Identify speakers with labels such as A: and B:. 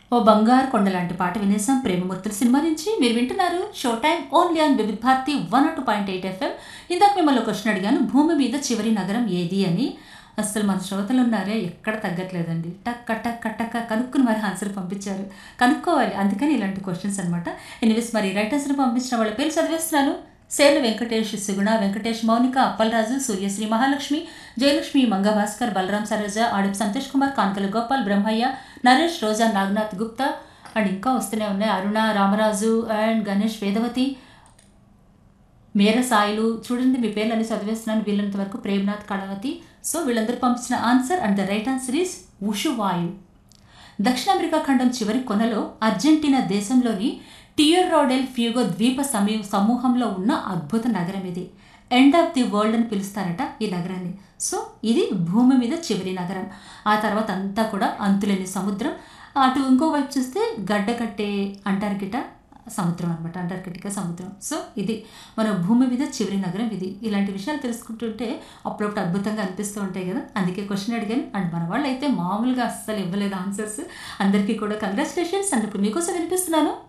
A: ఓ బంగారు కొండ లాంటి పాట వినేసాం ప్రేమమూర్తుల సినిమా నుంచి మీరు వింటున్నారు show time only on Vividh Bharati one two point eight FM ఇందాక మిమ్మల్ని క్వశ్చన్ అడిగాను భూమి మీద చివరి నగరం ఏది అని అసలు మన శ్రోతలు ఉన్నారే ఎక్కడ తగ్గట్లేదండి టక్ టక్ టక్ కనుక్కుని మరి ఆన్సర్ పంపించారు కనుక్కోవాలి అందుకని ఇలాంటి క్వశ్చన్స్ అనమాట ఎనివేస్ మరి రైట్ ఆన్సర్ పంపించిన వాళ్ళ పేరు చదివేస్తున్నాను సేలు వెంకటేష్ సుగుణ వెంకటేష్ మౌనిక అప్పలరాజు సూర్యశ్రీ మహాలక్ష్మి జయలక్ష్మి మంగభాస్కర్ బలరాం సరోజ ఆడిప్ సంతోష్ కుమార్ కాన్కల గోపాల్ బ్రహ్మయ్య నరేష్ రోజా నాగనాథ్ గుప్తా అండ్ ఇంకా వస్తూనే ఉన్నాయి అరుణ రామరాజు అండ్ గణేష్ వేదవతి మేర సాయిలు చూడండి మీ పేర్లని చదివేస్తున్నాను వీళ్ళంత వరకు ప్రేమ్నాథ్ కళావతి సో వీళ్ళందరూ పంపించిన answer and the right answer is Ushuaia దక్షిణ అమెరికా ఖండం చివరి కొనలో అర్జెంటీనా దేశంలోని టియర్ రోడెల్ ఫ్యూగో ద్వీప సమీ సమూహంలో ఉన్న అద్భుత నగరం ఇది ఎండ్ ఆఫ్ ది వరల్డ్ అని పిలుస్తారట ఈ నగరాన్ని సో ఇది భూమి మీద చివరి నగరం ఆ తర్వాత అంతా కూడా అంతులేని సముద్రం అటు ఇంకో వైపు చూస్తే గడ్డ కట్టే అంటార్కిటా సముద్రం అనమాట అంటార్కిటికా సముద్రం సో ఇది మన భూమి మీద చివరి నగరం ఇది ఇలాంటి విషయాలు తెలుసుకుంటుంటే అప్పుడప్పుడు అద్భుతంగా అనిపిస్తూ ఉంటాయి కదా అందుకే క్వశ్చన్ అడిగాను అండ్ మన వాళ్ళు అయితే మామూలుగా అస్సలు ఇవ్వలేదు ఆన్సర్స్ అందరికీ కూడా కంగ్రాచులేషన్స్ అండ్ ఇప్పుడు మీకోసం వినిపిస్తున్నాను